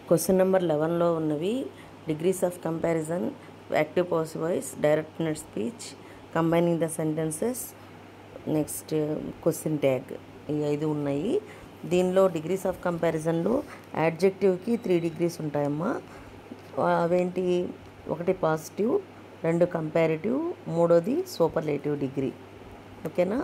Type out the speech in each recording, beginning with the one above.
question number లెవెన్లో ఉన్నవి degrees of comparison active passive voice direct net speech combining the sentences next question tag ఈ ఐదు ఉన్నాయి దీనిలో డిగ్రీస్ ఆఫ్ కంపారిజన్లో యాడ్జెక్టివ్కి త్రీ డిగ్రీస్ ఉంటాయమ్మా అవేంటి ఒకటి పాజిటివ్ రెండు కంపారిటివ్ మూడోది సూపర్లేటివ్ డిగ్రీ ఓకేనా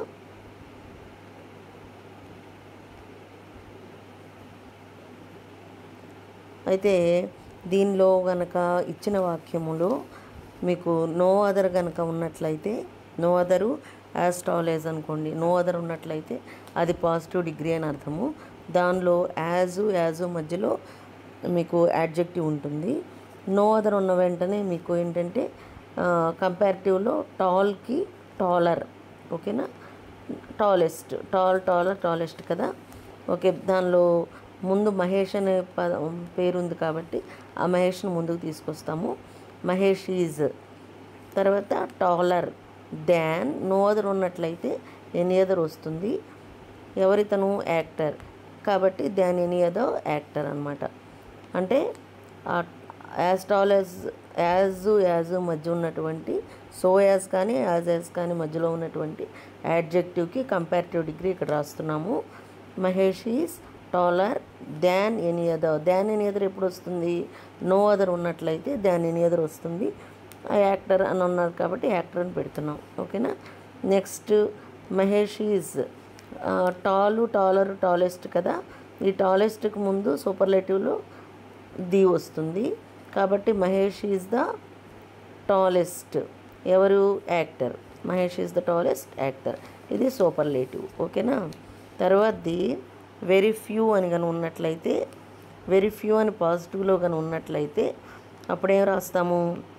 అయితే దీనిలో గనక ఇచ్చిన వాక్యములో మీకు నో అదర్ గనక ఉన్నట్లయితే నో అదరు యాజ్ టాలేజ్ అనుకోండి నో అదర్ ఉన్నట్లయితే అది పాజిటివ్ డిగ్రీ అని అర్థము దానిలో యాజు యాజు మధ్యలో మీకు యాడ్జెక్టివ్ ఉంటుంది నో అదర్ ఉన్న వెంటనే మీకు ఏంటంటే కంపారిటివ్లో టాల్కి టాలర్ ఓకేనా టాలెస్ట్ టాల్ టాలర్ టాలెస్ట్ కదా ఓకే దానిలో ముందు మహేష్ అనే పద పేరు ఉంది కాబట్టి ఆ మహేష్ను ముందుకు తీసుకొస్తాము మహేష్ ఈజ్ తర్వాత టాలర్ డాన్ నో అదర్ ఉన్నట్లయితే ఎనీ అదర్ వస్తుంది ఎవరితను యాక్టర్ కాబట్టి దాన్ ఎనీ అదర్ యాక్టర్ అనమాట అంటే as tall as as as మధ్య ఉన్నటువంటి సో యాజ్ కానీ యాజ్ యాజ్ కానీ మధ్యలో ఉన్నటువంటి యాడ్జెక్టివ్కి కంపారిటివ్ డిగ్రీ ఇక్కడ రాస్తున్నాము Mahesh is taller than any other than any other ఎప్పుడు వస్తుంది నో అదర్ ఉన్నట్లయితే దాన్ ఎనీ అదర్ వస్తుంది ఆ యాక్టర్ అని ఉన్నారు కాబట్టి యాక్టర్ అని పెడుతున్నాం ఓకేనా next Mahesh is tall taller tallest కదా ఈ టాలెస్ట్కి ముందు సూపర్లేటివ్లో ది వస్తుంది కాబట్టి మహేష్ ఈజ్ ద టాలెస్ట్ ఎవరు actor Mahesh is the tallest actor ఇది సూపర్లేటివ్ ఓకేనా తర్వాతది వెరీ ఫ్యూ అని కానీ ఉన్నట్లయితే వెరీ ఫ్యూ అని పాజిటివ్లో కానీ ఉన్నట్లయితే అప్పుడేం రాస్తాము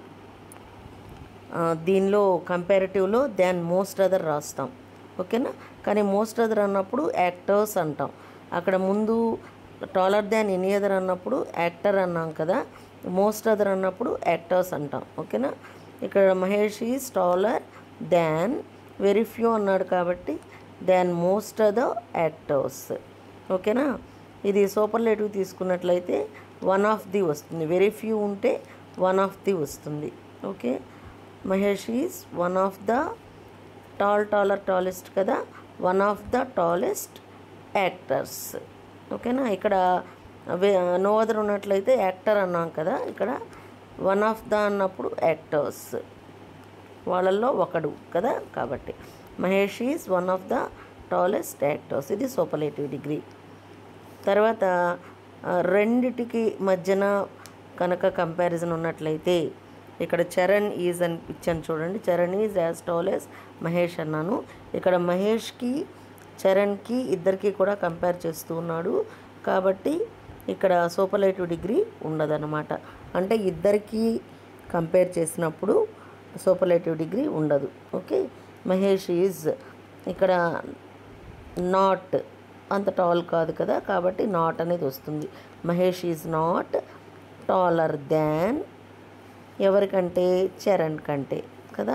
దీనిలో కంపారిటివ్లో దాన్ మోస్ట్ అదర్ రాస్తాం ఓకేనా కానీ మోస్ట్ అదర్ అన్నప్పుడు యాక్టర్స్ అంటాం అక్కడ ముందు టాలర్ దాన్ ఎనీ అదర్ అన్నప్పుడు యాక్టర్ అన్నాం కదా మోస్ట్ అదర్ అన్నప్పుడు యాక్టర్స్ అంటాం ఓకేనా ఇక్కడ Mahesh is taller than very few అన్నాడు కాబట్టి దాన్ మోస్ట్ అదర్ యాక్టర్స్ ఓకేనా ఇది సూపర్లేటివ్ తీసుకున్నట్లయితే వన్ ఆఫ్ ది వస్తుంది వెరీ ఫ్యూ ఉంటే వన్ ఆఫ్ ది వస్తుంది okay Mahesh is one of the tall taller tallest కదా one of the tallest actors ఓకేనా ఇక్కడ నో అదర్ ఉన్నట్లయితే యాక్టర్ అన్నాం కదా ఇక్కడ వన్ ఆఫ్ ద అన్నప్పుడు యాక్టర్స్ వాళ్ళల్లో ఒకడు కదా కాబట్టి Mahesh is one of the tallest actors ఇది సూపర్లేటివ్ డిగ్రీ తర్వాత రెండిటికి మధ్యన కనుక కంపారిజన్ ఉన్నట్లయితే ఇక్కడ చరణ్ ఈజ్ అని ఇచ్చాను చూడండి Charan is as tall as Mahesh అన్నాను ఇక్కడ మహేష్కి చరణ్కి ఇద్దరికి కూడా కంపేర్ చేస్తూ ఉన్నాడు కాబట్టి ఇక్కడ సూపర్లైటివ్ డిగ్రీ ఉండదన్నమాట అంటే ఇద్దరికి కంపేర్ చేసినప్పుడు సూపర్లైటివ్ డిగ్రీ ఉండదు ఓకే మహేష్ ఈజ్ ఇక్కడ నాట్ అంత టాల్ కాదు కదా కాబట్టి నాట్ అనేది వస్తుంది Mahesh is not taller than ఎవరికంటే చరణ్ కంటే కదా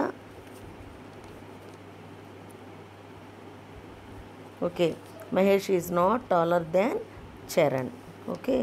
okay Mahesh is not taller than Charan okay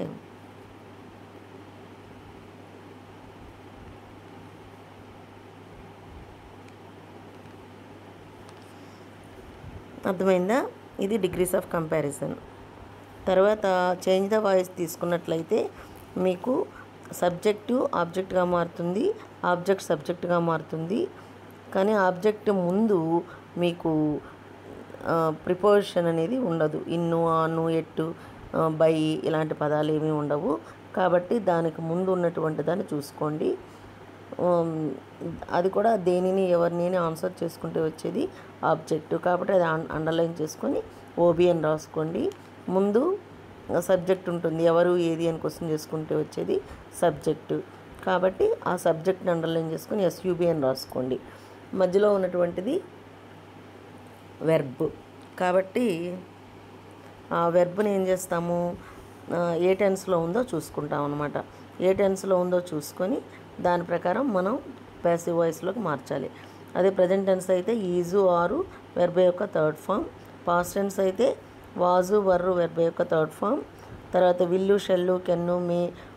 అర్థమైందా ఇది డిగ్రీస్ ఆఫ్ కంపారిజన్ తర్వాత చేంజ్ ద వాయిస్ తీసుకున్నట్లయితే మీకు సబ్జెక్టు ఆబ్జెక్ట్గా మారుతుంది ఆబ్జెక్ట్ సబ్జెక్ట్గా మారుతుంది కానీ ఆబ్జెక్ట్ ముందు మీకు ప్రిపోజిషన్ అనేది ఉండదు ఇన్ను ఆను ఎట్టు బై ఇలాంటి పదాలు ఏమీ ఉండవు కాబట్టి దానికి ముందు ఉన్నటువంటి దాన్ని చూసుకోండి అది కూడా దేనిని ఎవరిని ఆన్సర్ చేసుకుంటే వచ్చేది ఆబ్జెక్ట్ కాబట్టి అది అండర్లైన్ చేసుకొని ఓబీ అని రాసుకోండి ముందు సబ్జెక్ట్ ఉంటుంది ఎవరు ఏది అని క్వశ్చన్ చేసుకుంటే వచ్చేది సబ్జెక్టు కాబట్టి ఆ సబ్జెక్ట్ని అండర్లైన్ చేసుకొని ఎస్యూబీ అని రాసుకోండి మధ్యలో ఉన్నటువంటిది వెర్బ్ కాబట్టి ఆ వెర్బ్ని ఏం చేస్తాము ఏ టెన్స్లో ఉందో చూసుకుంటాం అనమాట ఏ టెన్స్లో ఉందో చూసుకొని దాని ప్రకారం మనం ప్యాసివ్ వాయిస్లోకి మార్చాలి అదే ప్రజెంట్ టెన్స్ అయితే ఈజు ఆరు వెర్బ యొక్క థర్డ్ ఫామ్ పాస్ట్ టెన్స్ అయితే వాజు వర్రు వెర్బ యొక్క థర్డ్ ఫామ్ తర్వాత will shall can may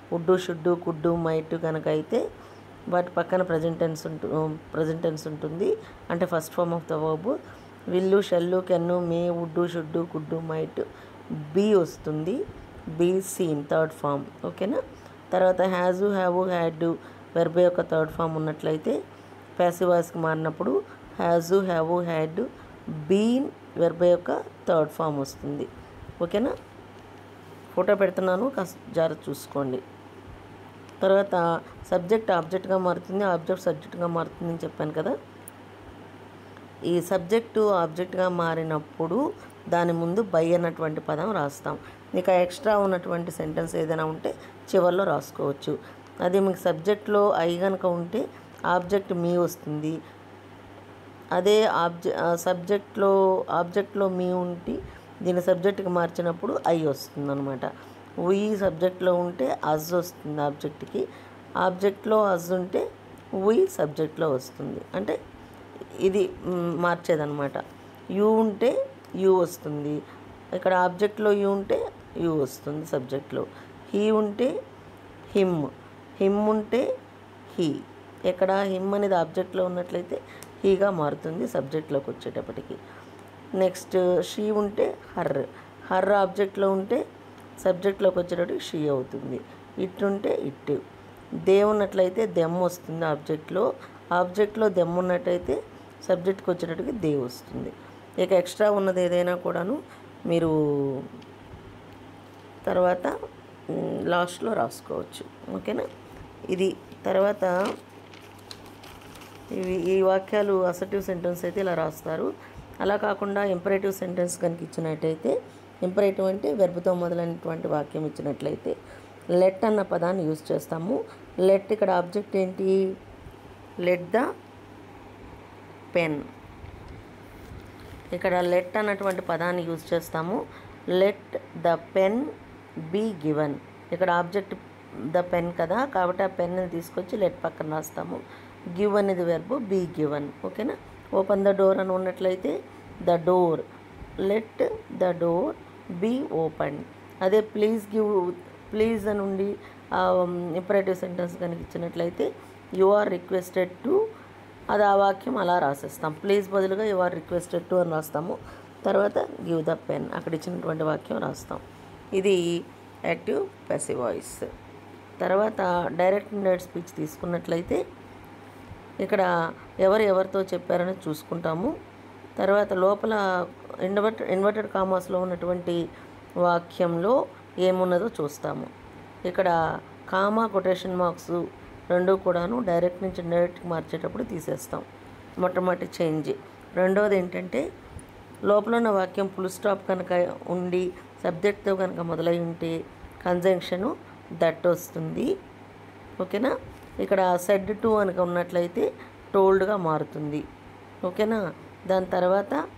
would should could might కనుక అయితే వాటి పక్కన ప్రజెంట్ టెన్స్ ఉంటు ప్రజెంట్ టెన్స్ ఉంటుంది అంటే first form of the verb will shall can may would should could might be వస్తుంది బీ సీన్ థర్డ్ ఫామ్ ఓకేనా తర్వాత హ్యాజు హ్యావు హ్యాడ్ వెర్బ్ యొక్క థర్డ్ ఫామ్ ఉన్నట్లయితే ప్యాసివ్ వాయిస్కి మారినప్పుడు has have had been verb యొక్క థర్డ్ ఫామ్ వస్తుంది ఓకేనా ఫోటో పెడుతున్నాను కాస్త జాగ్రత్త చూసుకోండి తర్వాత సబ్జెక్ట్ ఆబ్జెక్ట్గా మారుతుంది ఆబ్జెక్ట్ సబ్జెక్ట్గా మారుతుంది అని చెప్పాను కదా ఈ సబ్జెక్టు ఆబ్జెక్ట్గా మారినప్పుడు దాని ముందు బై అన్నటువంటి పదం రాస్తాం ఇక ఎక్స్ట్రా ఉన్నటువంటి సెంటెన్స్ ఏదైనా ఉంటే చివరిలో రాసుకోవచ్చు అది మీకు సబ్జెక్ట్లో ఐ కనుక ఉంటే ఆబ్జెక్ట్ మీ వస్తుంది అదే ఆబ్జె సబ్జెక్ట్లో ఆబ్జెక్ట్లో మీ ఉండి దీని సబ్జెక్ట్కి మార్చినప్పుడు ఐ వస్తుంది అనమాట ఉయి సబ్జెక్ట్లో ఉంటే అజ్ వస్తుంది ఆబ్జెక్ట్కి ఆబ్జెక్ట్లో అజ్ ఉంటే ఉయి సబ్జెక్ట్లో వస్తుంది అంటే ఇది మ్, మార్చేదన్నమాట యూ ఉంటే యూ వస్తుంది ఇక్కడ ఆబ్జెక్ట్లో యూ ఉంటే యూ వస్తుంది సబ్జెక్ట్లో హీ ఉంటే హిమ్ హిమ్ ఉంటే హీ ఇక్కడ హిమ్ అనేది ఆబ్జెక్ట్లో ఉన్నట్లయితే హీగా మారుతుంది సబ్జెక్ట్లోకి వచ్చేటప్పటికి నెక్స్ట్ షీ ఉంటే హర్ హర్ ఆబ్జెక్ట్లో ఉంటే సబ్జెక్ట్లోకి వచ్చేటప్పటికి షీ అవుతుంది ఇట్ ఉంటే ఇట్ దే ఉన్నట్లయితే దెమ్ వస్తుంది ఆబ్జెక్ట్లో ఆబ్జెక్ట్లో దెమ్ ఉన్నట్టయితే సబ్జెక్ట్కి వచ్చేటప్పటికి దే వస్తుంది ఇక ఎక్స్ట్రా ఉన్నది ఏదైనా కూడాను మీరు తర్వాత మ్, లాస్ట్లో రాసుకోవచ్చు ఓకేనా ఇది తర్వాత ఇవి ఈ వాక్యాలు అసర్టివ్ సెంటెన్స్ అయితే ఇలా రాస్తారు అలా కాకుండా ఇంపరేటివ్ సెంటెన్స్ కనుక ఇచ్చినట్టయితే ఇంపరేటివ్ అంటే వెర్బుతో మొదలైనటువంటి వాక్యం ఇచ్చినట్లయితే లెట్ అన్న పదాన్ని యూజ్ చేస్తాము లెట్ ఇక్కడ ఆబ్జెక్ట్ ఏంటి లెట్ ద పెన్ ఇక్కడ లెట్ అన్నటువంటి పదాన్ని యూజ్ చేస్తాము let the pen be given ఇక్కడ ఆబ్జెక్ట్ ద పెన్ కదా కాబట్టి ఆ పెన్ని తీసుకొచ్చి లెట్ పక్కన రాస్తాము గివ్ అనేది వెర్బ్ బీ గివన్ ఓకేనా ఓపెన్ ద డోర్ అని ఉన్నట్లయితే the door let the door be open అదే ప్లీజ్ గివ్ ప్లీజ్ అని ఉండి ఇంపరేటివ్ సెంటెన్స్ కనుక ఇచ్చినట్లయితే యు ఆర్ రిక్వెస్టెడ్ టు అది ఆ వాక్యం అలా రాసేస్తాం ప్లీజ్ బదులుగా యు ఆర్ రిక్వెస్టెడ్ టు అని రాస్తాము తర్వాత గివ్ ద పెన్ అక్కడ ఇచ్చినటువంటి వాక్యం రాస్తాం ఇది యాక్టివ్ పెసివ్ వాయిస్ తర్వాత డైరెక్ట్ ఇండైరెక్ట్ స్పీచ్ తీసుకున్నట్లయితే ఇక్కడ ఎవరు ఎవరితో చెప్పారని చూసుకుంటాము తర్వాత లోపల ఇన్వర్ట్ ఇన్వర్టెడ్ కామాస్లో ఉన్నటువంటి వాక్యంలో ఏమున్నదో చూస్తాము ఇక్కడ కామా కొటేషన్ మార్క్స్ రెండు కూడాను డైరెక్ట్ నుంచి ఇండైరెక్ట్కి మార్చేటప్పుడు తీసేస్తాం మొట్టమొదటి చేంజ్ రెండవది ఏంటంటే లోపల ఉన్న వాక్యం ఫుల్ స్టాప్ కనుక ఉండి సబ్జెక్ట్తో కనుక మొదలై ఉంటే కంజంక్షను దట్ వస్తుంది ఓకేనా ఇక్కడ సెడ్ టు కనుక ఉన్నట్లయితే టోల్డ్గా మారుతుంది ఓకేనా దాని తర్వాత